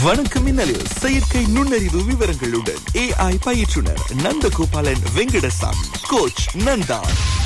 வணக்கம் மின்னலில் செயற்கை நுண்ணறிவு விவரங்களுடன் ஏஐ பயிற்றுனர் நந்தகோபாலன் வெங்கடசாமி கோச் நந்தா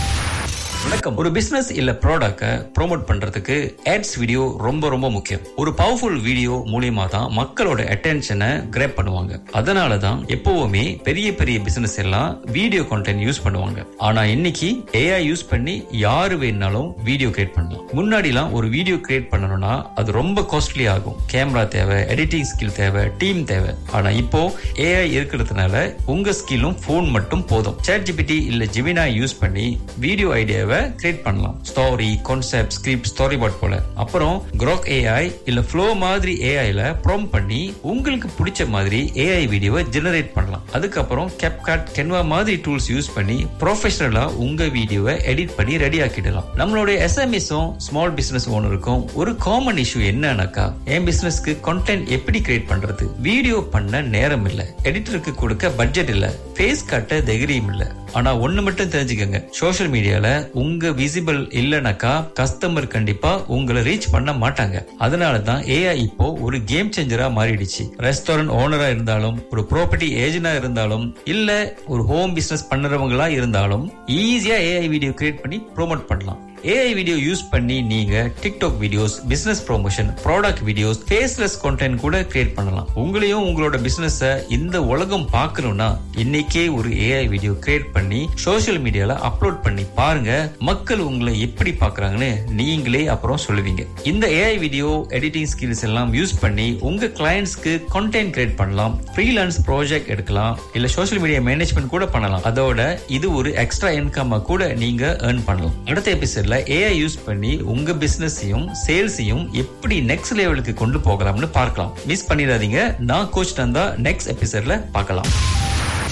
வணக்கம் ஒரு பிசினஸ் இல்ல ப்ராடக்ட ப்ரோமோட் பண்றதுக்கு ஆட்ஸ் வீடியோ ரொம்ப ரொம்ப முக்கியம் ஒரு பவர்ஃபுல் வீடியோ மூலியமா தான் மக்களோட அட்டென்ஷனை கிராப் பண்ணுவாங்க அதனால தான் எப்பவுமே பெரிய பெரிய பிசினஸ் எல்லாம் வீடியோ கண்டென்ட் யூஸ் பண்ணுவாங்க ஆனா இன்னைக்கு ஏஐ யூஸ் பண்ணி யாரு வேணாலும் வீடியோ கிரியேட் பண்ணலாம் முன்னாடிலாம் ஒரு வீடியோ கிரியேட் பண்ணணும்னா அது ரொம்ப காஸ்ட்லி ஆகும் கேமரா தேவை எடிட்டிங் ஸ்கில் தேவை டீம் தேவை ஆனா இப்போ ஏஐ இருக்கிறதுனால உங்க ஸ்கில்லும் போன் மட்டும் போதும் சேட் ஜிபிடி இல்ல ஜிமினா யூஸ் பண்ணி வீடியோ ஐடியாவை கிரியேட் பண்ணலாம் story concept script storyboard போல அப்புறம் grok ஏஐ இல்ல ஃப்ளோ மாதிரி ஏஐல ப்ரோம் பண்ணி உங்களுக்கு பிடிச்ச மாதிரி ஏஐ வீடியோவை ஜெனரேட் பண்ணலாம் அதுக்கப்புறம் கேப்காட் கென்வா மாதிரி டூல்ஸ் யூஸ் பண்ணி ப்ரொஃபஷனலா உங்க வீடியோவை எடிட் பண்ணி ரெடி ஆக்கிடலாம் நம்மளுடைய எஸ்எம்எஸும் ஸ்மால் பிசினஸ் ஓனருக்கும் ஒரு காமன் இஷ்யூ என்னன்னாக்கா என் பிசினஸ்க்கு கண்டென்ட் எப்படி கிரியேட் பண்றது வீடியோ பண்ண நேரம் இல்ல எடிட்டருக்கு கொடுக்க பட்ஜெட் இல்ல ஃபேஸ் காட்ட தைரியம் இல்ல ஆனா ஒண்ணு மட்டும் தெரிஞ்சுக்கங்க சோஷியல் மீடியால உங்க விசிபிள் இல்லனாக்கா கஸ்டமர் கண்டிப்பா உங்களை ரீச் பண்ண மாட்டாங்க அதனால தான் ஏஐ இப்போ ஒரு கேம் சேஞ்சரா மாறிடுச்சு ரெஸ்டாரண்ட் ஓனரா இருந்தாலும் ஒரு ப்ராப்பர்ட்டி ஏஜென்டா இருந்தாலும் இல்ல ஒரு ஹோம் பிசினஸ் பண்ணுறவங்களா இருந்தாலும் ஈஸியா ஏஐ வீடியோ கிரியேட் பண்ணி ப்ரோமோட் பண்ணலாம் ஏஐ வீடியோ யூஸ் பண்ணி நீங்க TikTok videos business promotion product videos faceless content கூட கிரியேட் பண்ணலாம் உங்களையும் உங்களோட பிசினஸ் இந்த உலகம் பார்க்கணும்னா இன்னைக்கே ஒரு ஏஐ வீடியோ கிரியேட் பண்ணி சோஷியல் மீடியால அப்லோட் பண்ணி பாருங்க மக்கள் உங்களை எப்படி பாக்குறாங்கன்னு நீங்களே அப்புறம் சொல்லுவீங்க இந்த ஏஐ வீடியோ எடிட்டிங் ஸ்கில்ஸ் எல்லாம் யூஸ் பண்ணி உங்க கிளையண்ட்ஸ்க்கு கண்டென்ட் கிரியேட் பண்ணலாம் ஃப்ரீலான்ஸ் ப்ராஜெக்ட் எடுக்கலாம் இல்ல சோஷியல் மீடியா மேனேஜ்மெண்ட் கூட பண்ணலாம் அதோட இது ஒரு எக்ஸ்ட்ரா இன்கம் கூட நீங்க ஏர்ன் பண்ணலாம் அடுத்த எபிசோட்ல ஏஐ யூஸ் பண்ணி உங்க பிசினஸையும் சேல்ஸையும் எப்படி நெக்ஸ்ட் லெவலுக்கு கொண்டு போகலாம்னு பார்க்கலாம் மிஸ் பண்ணிடாதீங்க நான் கோச் நந்தா நெக்ஸ்ட் எபிசோட்ல பார்க்கலாம்